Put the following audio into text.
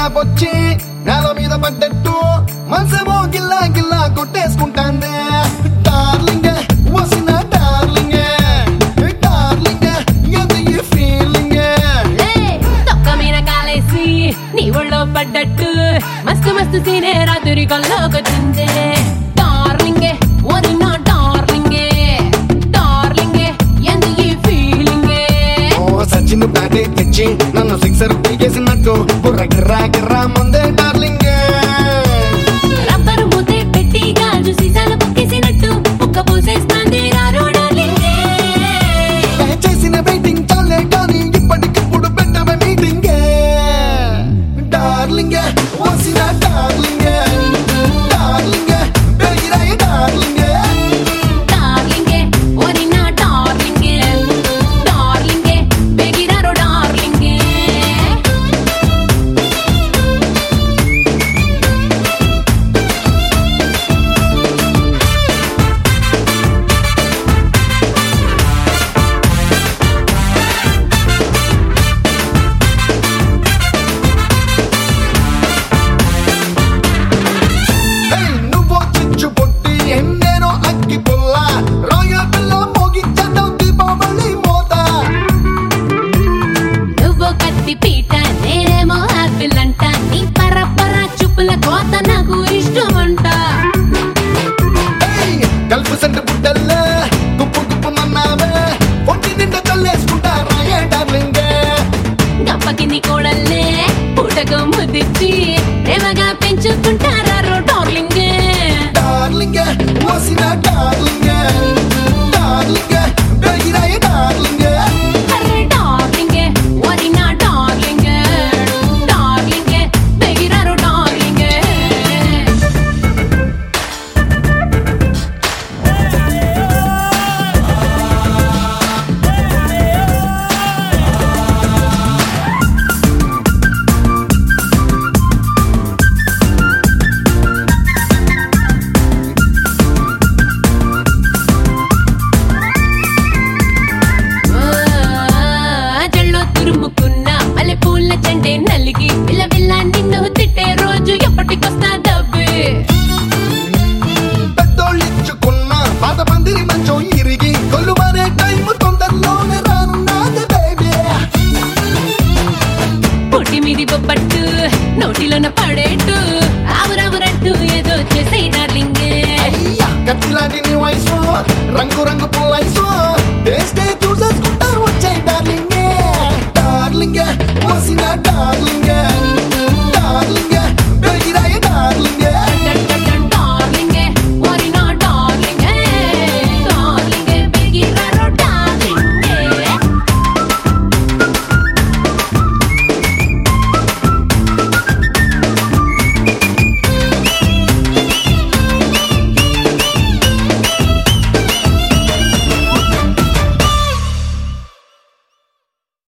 gap వచ్చి నేల మీద పడ్డట్టు మనసేమో గిల్లా గిల్లా కొట్టేసుకుంటాందే డార్లింగ్ వసిన డార్లింగ్ డార్లింగ్ అది ఈ ఫీలింగ్ లే, తొక్క మీద కాలేసి నీ ఒళ్ళో పడ్డట్టు మస్తు మస్తు సీనే రాత్రి కల్లోకొచ్చిందే డార్లింగే ఓరి నా డార్లింగే డార్లింగే ఎందు ఈ ఫీలింగే ఓ సచిన్ బ్యాటే తెచ్చి నన్ను సిక్సర్ పీకేసినట్టు బుర్ర గిర్రా గిర్రా మందే డార్లింగ్ రబ్బరు మూతే పెట్టి గాజు సీసాలు పొక్కేసినట్టు ముక్క పూసేస్తాంది రారో డార్లింగే చేసిన వెయిటింగ్ చాలే కానీ ఇప్పటికిప్పుడు పెట్టవ మీటింగ్ డార్లింగ్ వసిన డార్లింగ్ డార్లింగ్ పెరిగిరాయి డార్లింగ్ డార్లింగే ఓరి నా డార్లింగే డార్లింగే బెగిరారో డార్లింగే Hey, నువ్వో చిచ్చు పొట్టి ఎన్నేనో అక్కి పుల్ల రాయల్ పిల్ల మోగించడం దీపావళి మోత నువ్వు కత్తి పీట నేనేమో ఆపిల్ అంట నీ పరపర చూపుల కోత నాకు ఇష్టమంట Hey, గల్ఫ్ సెంట్ బుడ్డల్లే గుప్పు గుప్పు మన్నావే పొట్టి నిండా చల్లేసుకుంటా రాయే డార్లింగ్ గప్పకి కోడల్లే పూటకు ముదిచ్చి ప్రేమగా పెంచుకుంటారా డార్లింగ్ డార్లింగ్ వసిన డార్లింగ్ డార్లింగ్ పెరిగిరాయి డార్లింగ్ అరే డార్లింగ్ ఓరి నా డార్లింగ్ డార్లింగ్ బెగిరారు డార్లింగ్ జల్లో తురుముకున్న మల్లె పూల చండే నలిగి పిల్ల పిల్ల నిన్ను తిట్టే రోజు ఎప్పటికొస్తా డబ్బే పెద్దోళ్ళిచ్చుకున్న పాత పందిరి మంచం ఇరిగి కొల్లు మారే టైం తొందరలోనే రానున్నది బేబీ పొట్టి మీది బొబ్బట్టు నోటిలోన పడేట్టు ఆవురావురంటూ ఏదో చేసే డార్లింగ్ అయ్యా కత్తిలాంటి నీ వయసు రంగు రంగు పుల్లైసు